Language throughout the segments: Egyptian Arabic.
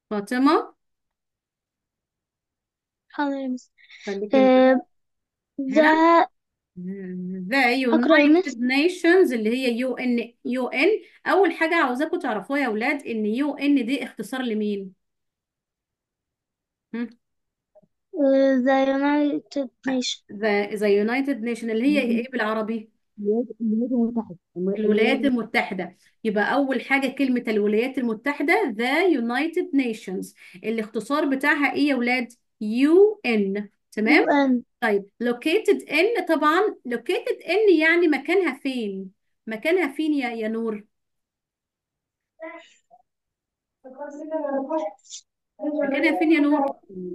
فاطمة حاضر يا مس خليكي معايا آه، ها ده The أقرأ يا United مس Nations اللي هي يو ان يو ان اول حاجة عاوزاكم تعرفوها يا اولاد ان يو ان دي اختصار لمين هم؟ آه، The United Nations The, the United Nation اللي هي ايه بالعربي الولايات الولايات المتحدة الم- الولايات الولايات المتحدة يبقى أول حاجة كلمة الولايات المتحدة The United Nations الاختصار بتاعها إيه يا ولاد؟ UN تمام؟ UN طيب located in طبعا located in يعني مكانها فين؟ مكانها فين يا يا نور؟ مكانها فين يا نور؟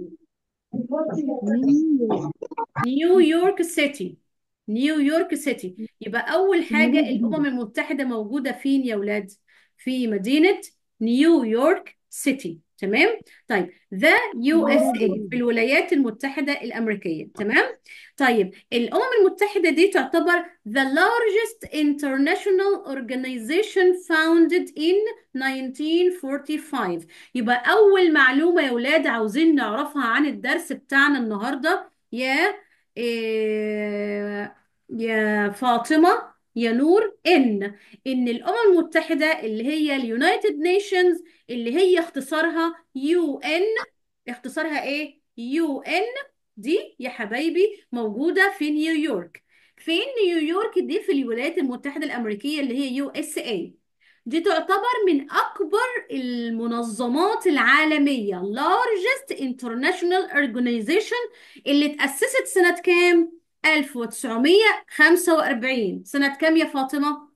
نيويورك نيويورك سيتي نيويورك سيتي يبقى أول حاجة المدينة الأمم الجديدة المتحدة موجودة فين يا ولاد؟ في مدينة نيويورك سيتي تمام؟ طيب ذا يو اس المدينة اي في الجديدة الولايات المتحدة الأمريكية تمام؟ طيب الأمم المتحدة دي تعتبر the largest international organization founded in 1945 يبقى أول معلومة يا ولاد عاوزين نعرفها عن الدرس بتاعنا النهاردة يا إيه يا فاطمة يا نور إن إن الأمم المتحدة اللي هي اليونايتد نيشنز اللي هي اختصارها يو إن اختصارها إيه؟ يو إن دي يا حبايبي موجودة في نيويورك فين نيويورك دي في الولايات المتحدة الأمريكية اللي هي يو اس اي دي تعتبر من أكبر المنظمات العالمية largest international organization اللي اتأسست سنة كام؟ 1945 سنة كام يا فاطمة؟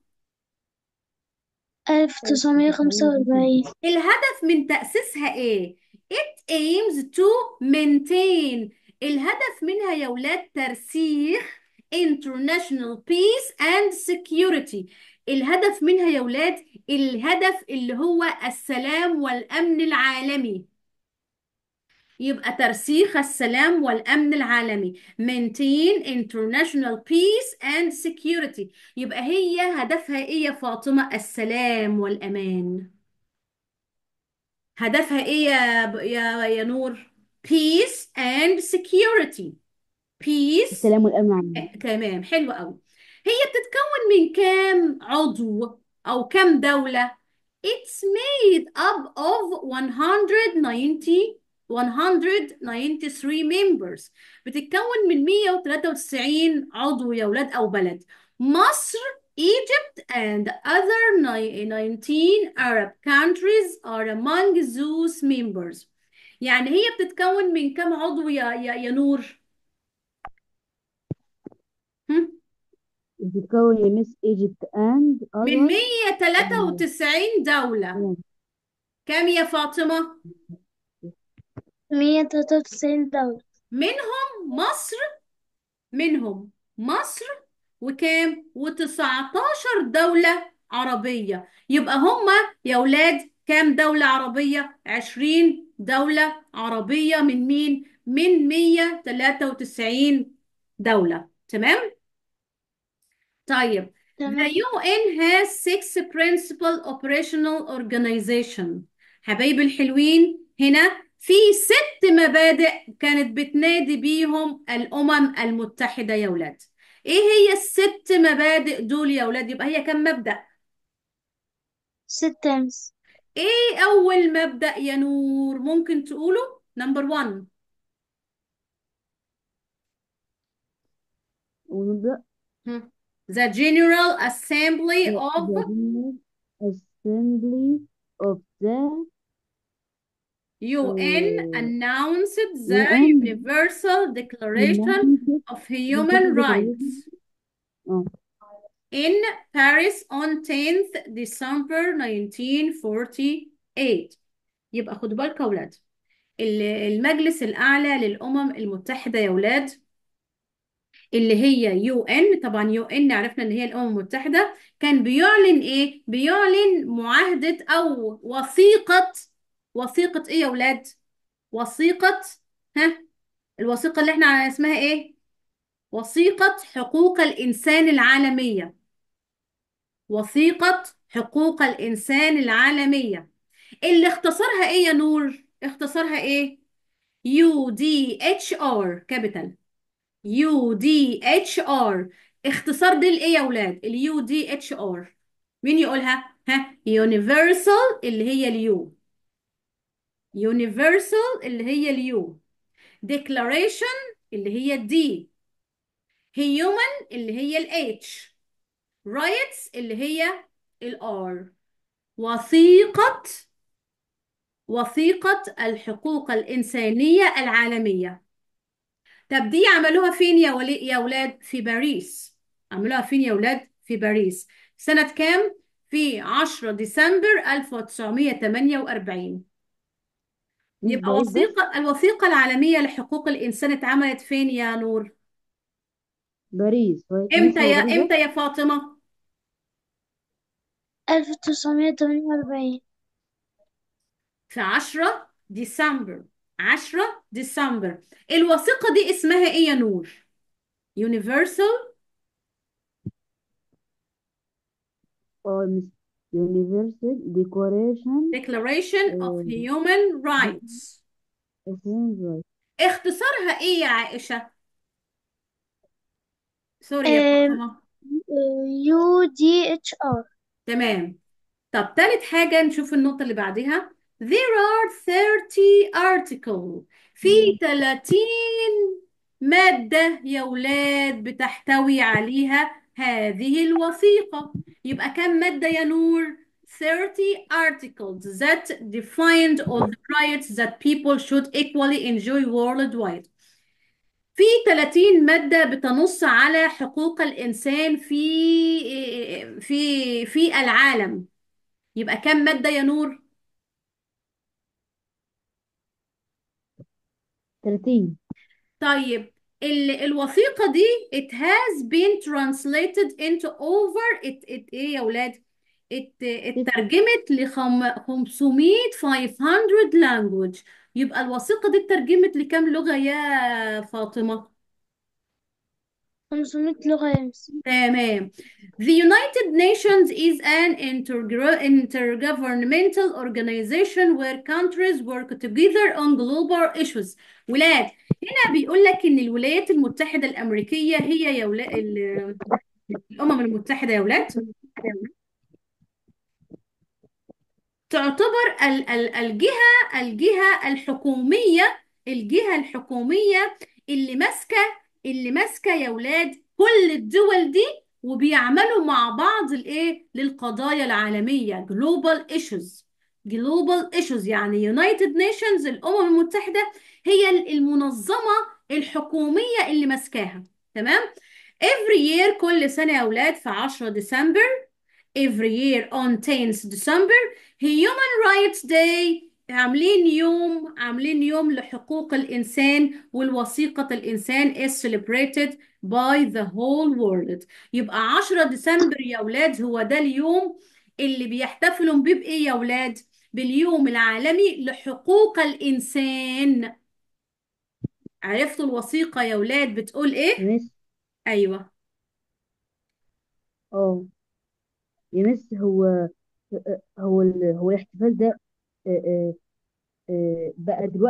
ألف تسعمية خمسة وأربعين الهدف من تأسيسها إيه؟ It aims to maintain الهدف منها يا ولاد ترسيخ international peace and security الهدف منها يا ولاد الهدف اللي هو السلام والأمن العالمي يبقى ترسيخ السلام والأمن العالمي maintain international peace and security يبقى هي هدفها إيه يا فاطمة السلام والأمان هدفها ايه يا ب- يا يا نور peace and security peace السلام والأمن عام آه، تمام حلو قوي هي بتتكون من كام عضو او كام دولة it's made up of 190 193 members بتتكون من 193 عضو يا ولاد او بلد مصر Egypt and other ni- 19 Arab countries are among those members يعني هي بتتكون من كام عضو يا يا يا نور هم؟ بتتكون يا مس ايجيبت اند من اذر 193 دولة كام يا فاطمة مية تلاتة وتسعين دولة منهم مصر منهم مصر وكام و19 دولة عربية يبقى هما يا ولاد كام دولة عربية 20 دولة عربية من مين من 193 دولة تمام طيب the تمام UN has six principal operational organization حبايبي الحلوين هنا في ست مبادئ كانت بتنادي بيهم الأمم المتحدة يا ولاد ايه هي الست مبادئ دول يا ولاد يبقى هي كم مبدأ ستة مس ايه أول مبدأ يا نور ممكن تقوله نمبر 1 ونبدأ The General Assembly the of the General Assembly of the UN uh, announced the UN Universal Declaration United of Nations Human Declaration Rights اه in Paris on 10th December 1948 يبقى خدوا بالكم يا ولاد ال- المجلس الأعلى للأمم المتحدة يا ولاد اللي هي يو ان طبعا يو ان عرفنا ان هي الامم المتحده كان بيعلن ايه بيعلن معاهده او وثيقه وثيقه ايه يا ولاد وثيقه ها الوثيقه اللي احنا اسمها ايه وثيقه حقوق الانسان العالميه وثيقه حقوق الانسان العالميه اللي اختصرها ايه يا نور اختصارها ايه يو دي اتش ار كابيتال يو دي اتش ار اختصار دي الايه يا اولاد اليو دي اتش ار مين يقولها ها يونيفرسال اللي هي اليو يونيفرسال اللي هي اليو declaration اللي هي الدي human اللي هي الاتش rights اللي هي الار وثيقة وثيقة الحقوق الإنسانية العالمية طب دي عملوها فين يا ولي يا ولاد في باريس عملوها فين يا ولاد في باريس سنة كام في 10 ديسمبر 1948 مش يبقى باريس بس وثيقة الوثيقة العالمية لحقوق الإنسان اتعملت فين يا نور باريس هو مش امتى هو يا باريس بس امتى يا فاطمة ألف تسعمية تمانية وأربعين في 10 ديسمبر 10 ديسمبر الوثيقة دي اسمها ايه يا نور Universal اه مش Universal Declaration Declaration of آه، Human Rights of Human Rights اختصارها ايه يا عائشة سوري يا فاطمة يو دي اتش ار تمام طب تالت حاجة نشوف النقطة اللي بعدها There are 30 article في 30 مادة يا ولاد بتحتوي عليها هذه الوثيقة يبقى كم مادة يا نور 30 articles that defined all the rights that people should equally enjoy worldwide في 30 مادة بتنص على حقوق الإنسان في في في العالم يبقى كم مادة يا نور 30 طيب ال الوثيقة دي it has been translated into over it, it ايه يا ولاد it, اترجمت ل 500 500 language يبقى الوثيقة دي اترجمت لكم لغة يا فاطمة خمسمية لغة يا مس تمام The United Nations is an intergr- intergovernmental organization where countries work together on global issues. ولاد هنا بيقول لك إن الولايات المتحدة الأمريكية هي يا ولاد الأمم المتحدة يا ولاد تعتبر ال- ال- الجهة الجهة الحكومية الجهة الحكومية اللي ماسكة اللي ماسكة يا ولاد كل الدول دي وبيعملوا مع بعض الايه للقضايا العالمية global issues global issues يعني United Nations الأمم المتحدة هي المنظمة الحكومية اللي ماسكاها تمام every year كل سنة يا ولاد في 10 ديسمبر every year on 10th December Human Rights Day عاملين يوم عاملين يوم لحقوق الإنسان والوثيقة الإنسان is celebrated by the whole world يبقى 10 ديسمبر يا ولاد هو ده اليوم اللي بيحتفلوا بيه بإيه يا ولاد؟ باليوم العالمي لحقوق الإنسان عرفتوا الوثيقة يا ولاد بتقول إيه؟ يمس أيوه اه يمس هو هو ال- هو الاحتفال ده آه، آه، آه، بقى دلوقتي